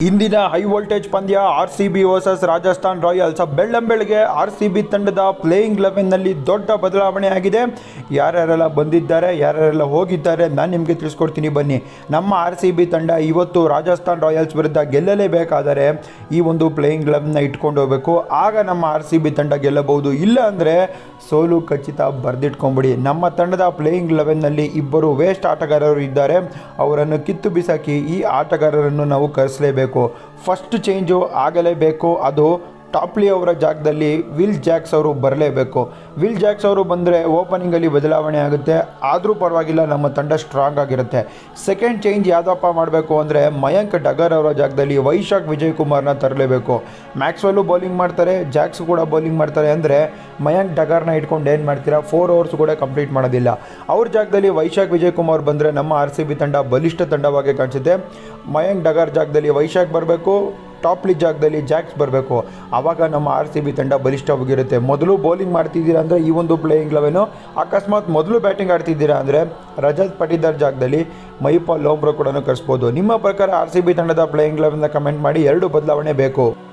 ಇಂದಿನ high voltage ಪಂದ್ಯ R C B versus Rajasthan Royals ಬೆಳ್ಳಂಬೆಳಗ್ಗೆ ಆರ್ ಸಿ ಬಿ ತಂಡದ ಪ್ಲೇಯಿಂಗ್ ಲೆವೆನ್ನಲ್ಲಿ ದೊಡ್ಡ ಬದಲಾವಣೆ ಆಗಿದೆ ಯಾರ್ಯಾರೆಲ್ಲ ಬಂದಿದ್ದಾರೆ ಯಾರ್ಯಾರೆಲ್ಲ ಹೋಗಿದ್ದಾರೆ ನಾನು ನಿಮಗೆ ತಿಳಿಸ್ಕೊಡ್ತೀನಿ ಬನ್ನಿ ನಮ್ಮ ಆರ್ ಸಿ ಬಿ ತಂಡ ಇವತ್ತು ರಾಜಸ್ಥಾನ್ ರಾಯಲ್ಸ್ ವಿರುದ್ಧ ಗೆಲ್ಲಲೇಬೇಕಾದರೆ ಈ ಒಂದು ಪ್ಲೇಯಿಂಗ್ ಲೆವೆನ್ನ ಇಟ್ಕೊಂಡು ಹೋಗಬೇಕು ಆಗ ನಮ್ಮ ಆರ್ ಸಿ ಬಿ ತಂಡ ಗೆಲ್ಲಬಹುದು ಇಲ್ಲ ಅಂದರೆ ಸೋಲು ಖಚಿತ ಬರೆದಿಟ್ಕೊಂಬಿಡಿ ನಮ್ಮ ತಂಡದ ಪ್ಲೇಯಿಂಗ್ ಲೆವೆನ್ನಲ್ಲಿ ಇಬ್ಬರು ವೇಸ್ಟ್ ಆಟಗಾರರು ಇದ್ದಾರೆ ಅವರನ್ನು ಕಿತ್ತು ಬಿಸಾಕಿ ಈ ಆಟಗಾರರನ್ನು ನಾವು ಕರೆಸಲೇಬೇಕು ಫಸ್ಟ್ ಚೇಂಜು ಆಗಲೇಬೇಕು ಅದು ಟಾಪ್ಲಿ ಅವರ ಜಾಗದಲ್ಲಿ ವಿಲ್ ಜಾಕ್ಸ್ ಅವರು ಬರಲೇಬೇಕು ವಿಲ್ ಜಾಕ್ಸ್ ಅವರು ಬಂದರೆ ಓಪನಿಂಗಲ್ಲಿ ಬದಲಾವಣೆ ಆಗುತ್ತೆ ಆದರೂ ಪರವಾಗಿಲ್ಲ ನಮ್ಮ ತಂಡ ಸ್ಟ್ರಾಂಗ್ ಆಗಿರುತ್ತೆ ಸೆಕೆಂಡ್ ಚೇಂಜ್ ಯಾವುದಪ್ಪ ಮಾಡಬೇಕು ಅಂದರೆ ಮಯಾಂಕ್ ಡಗರ್ ಅವರ ಜಾಗದಲ್ಲಿ ವೈಶಾಖ್ ವಿಜಯ್ ಕುಮಾರ್ನ ತರಲೇಬೇಕು ಮ್ಯಾಕ್ಸ್ವೆಲ್ಲು ಬೌಲಿಂಗ್ ಮಾಡ್ತಾರೆ ಜಾಕ್ಸ್ ಕೂಡ ಬೌಲಿಂಗ್ ಮಾಡ್ತಾರೆ ಅಂದರೆ ಮಯಾಂಕ್ ಡಗರ್ನ ಇಟ್ಕೊಂಡು ಏನು ಮಾಡ್ತೀರಾ ಫೋರ್ ಓವರ್ಸ್ ಕೂಡ ಕಂಪ್ಲೀಟ್ ಮಾಡೋದಿಲ್ಲ ಅವ್ರ ಜಾಗದಲ್ಲಿ ವೈಶಾಖ್ ವಿಜಯ್ ಕುಮಾರ್ ಬಂದರೆ ನಮ್ಮ ಆರ್ ಸಿ ಬಿ ತಂಡ ಬಲಿಷ್ಠ ತಂಡವಾಗಿ ಕಾಣಿಸುತ್ತೆ ಮಯಾಂಕ್ ಡಗರ್ ಜಾಗದಲ್ಲಿ ವೈಶಾಖ್ ಬರಬೇಕು ಟಾಪ್ಲಿ ಜಾಗದಲ್ಲಿ ಜಾಕ್ಸ್ ಬರಬೇಕು ಆವಾಗ ನಮ್ಮ ಆರ್ ಸಿ ಬಿ ತಂಡ ಬಲಿಷ್ಠವಾಗಿರುತ್ತೆ ಮೊದಲು ಬೌಲಿಂಗ್ ಮಾಡ್ತಿದ್ದೀರಾ ಅಂದರೆ ಈ ಒಂದು ಪ್ಲೇಯಿಂಗ್ ಲೆವೆನು ಅಕಸ್ಮಾತ್ ಮೊದಲು ಬ್ಯಾಟಿಂಗ್ ಆಡ್ತಿದ್ದೀರಾ ಅಂದರೆ ರಜತ್ ಪಟಿದಾರ್ ಜಾಗದಲ್ಲಿ ಮೈಪಾಲ್ ಲೋಮ್ರೋ ಕೂಡ ಕರೆಸ್ಬೋದು ನಿಮ್ಮ ಪ್ರಕಾರ ಆರ್ ಸಿ ಬಿ ತಂಡದ ಪ್ಲೇಯಿಂಗ್ ಲೆವೆನ್ನ ಕಮೆಂಟ್ ಮಾಡಿ ಎರಡು ಬದಲಾವಣೆ ಬೇಕು